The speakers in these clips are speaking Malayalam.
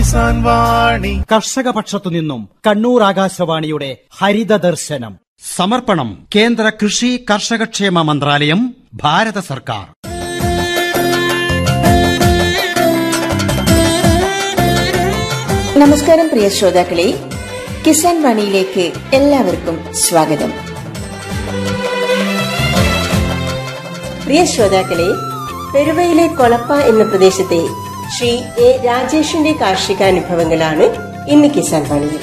കിസാൻ വാണി കർഷക പക്ഷത്തു നിന്നും കണ്ണൂർ ആകാശവാണിയുടെ ഹരിത ദർശനം സമർപ്പണം കേന്ദ്ര കൃഷി കർഷകക്ഷേമ മന്ത്രാലയം ഭാരത സർക്കാർ നമസ്കാരം പ്രിയ ശ്രോതാക്കളെ കിസാൻ വാണിയിലേക്ക് എല്ലാവർക്കും സ്വാഗതം പ്രിയ ശ്രോതാക്കളെ പെരുവയിലെ കൊളപ്പ എന്ന പ്രദേശത്തെ ശ്രീ എ രാജേഷിന്റെ കാർഷികാനുഭവങ്ങളാണ് ഇന്ന് കിസാൻ വാണിയിൽ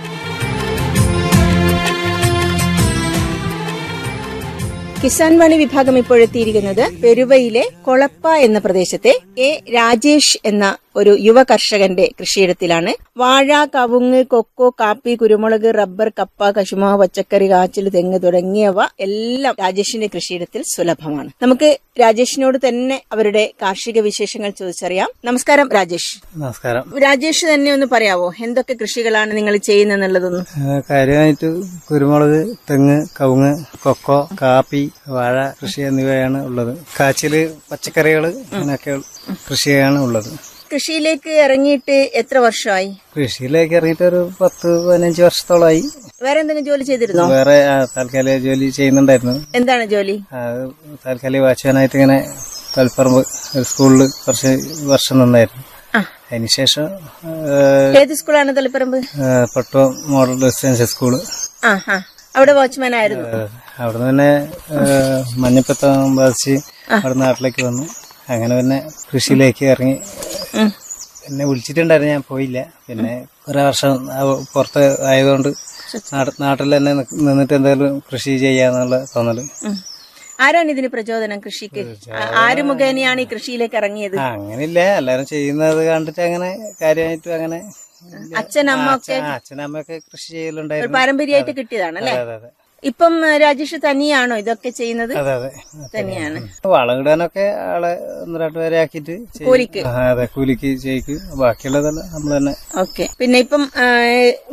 കിസാൻ വാണി വിഭാഗം ഇപ്പോഴെത്തിയിരിക്കുന്നത് പെരുവയിലെ കൊളപ്പ എന്ന പ്രദേശത്തെ എ രാജേഷ് എന്ന ഒരു യുവ കർഷകന്റെ കൃഷിയിടത്തിലാണ് വാഴ കവുങ്ങ് കൊക്കോ കാപ്പി കുരുമുളക് റബ്ബർ കപ്പ കശുമാവ് പച്ചക്കറി കാച്ചിൽ തെങ്ങ് തുടങ്ങിയവ എല്ലാം രാജേഷിന്റെ കൃഷിയിടത്തിൽ സുലഭമാണ് നമുക്ക് രാജേഷിനോട് തന്നെ അവരുടെ കാർഷിക വിശേഷങ്ങൾ ചോദിച്ചറിയാം നമസ്കാരം രാജേഷ് നമസ്കാരം രാജേഷ് തന്നെ ഒന്ന് പറയാവോ എന്തൊക്കെ കൃഷികളാണ് നിങ്ങൾ ചെയ്യുന്നെന്നുള്ളതൊന്നും ഏഹ് കാര്യമായിട്ട് കുരുമുളക് തെങ്ങ് കവുങ്ങ് കൊക്കോ കാപ്പി വാഴ കൃഷി എന്നിവയാണ് ഉള്ളത് കാച്ചില് പച്ചക്കറികള് അങ്ങനെയൊക്കെ കൃഷിയാണ് ഉള്ളത് കൃഷിയിലേക്ക് ഇറങ്ങിയിട്ട് എത്ര വർഷമായി കൃഷിയിലേക്ക് ഇറങ്ങിയിട്ട് ഒരു പത്ത് പതിനഞ്ച് വർഷത്തോളമായി വേറെ എന്തെങ്കിലും ജോലി ചെയ്തിരുന്നോ വേറെ ആ, താൽക്കാലിക ജോലി ചെയ്യുന്നുണ്ടായിരുന്നു എന്താണ് ജോലി അത് താൽക്കാലിക വാച്ച്മാനായിട്ട് ഇങ്ങനെ തളിപ്പറമ്പ് സ്കൂളിൽ കുറച്ച് വർഷം നിന്നായിരുന്നു ആ. അതിനുശേഷം ഏഹ്, ഏത് സ്കൂളാണ് തളിപ്പറമ്പ് ഏഹ്, പട്ടുവ മോഡൽ റെസിഡൻഷ്യൽ സ്കൂള് ആ ആ അവിടെ വാച്ച്മാൻ ആയിരുന്നു ഏഹ് അവിടുന്ന് പിന്നെ ഏഹ് മഞ്ഞപ്പിത്തം ബാധിച്ച് അവിടെ നാട്ടിലേക്ക് വന്നു അങ്ങനെ പിന്നെ കൃഷിയിലേക്ക് ഇറങ്ങി ഉം. പിന്നെ വിളിച്ചിട്ടുണ്ടായിരുന്നു ഞാൻ പോയില്ല പിന്നെ കുറെ വർഷം അവ- പുറത്ത് ആയതുകൊണ്ട് നാട്ട് നാട്ടിൽ തന്നെ നിക്ക് നിന്നിട്ട് എന്തെങ്കിലും കൃഷി ചെയ്യാന്നുള്ള തോന്നല് ഉം. ആരാണ് ഇതിന് പ്രചോദനം കൃഷിക്ക് ആ- ആര് മുഖേനയാണ് ഈ കൃഷിയിലേക്ക് ഇറങ്ങിയത് ആ അങ്ങനില്ല എല്ലാരും ചെയ്യുന്നത് കണ്ടിട്ട് അങ്ങനെ കാര്യമായിട്ട് അങ്ങനെ അച്ഛൻ അമ്മ ഒക്കെ ആ, അച്ഛനമ്മയൊക്കെ കൃഷി ഒരു ചെയ്യലുണ്ടായിരുന്നു പാരമ്പര്യമായിട്ട് കിട്ടിയതാണ് അല്ലേ അതെ അതെ ഇപ്പം ആ, രാജേഷ് തനിയാണോ ഇതൊക്കെ ചെയ്യുന്നത് അതെ അതെ തന്നെയാണ് വളമിടാനൊക്കെ ആളെ ഒന്ന് രണ്ടു പേരെ ആക്കിയിട്ട് ചെയ്യും. കൂലിക്ക് ആ, അതെ കൂലിക്ക് ചെയ്യിക്കും ബാക്കിയുള്ളതെല്ലാം നമ്മൾ തന്നെ ഓക്കെ പിന്നെ ഇപ്പം ആ,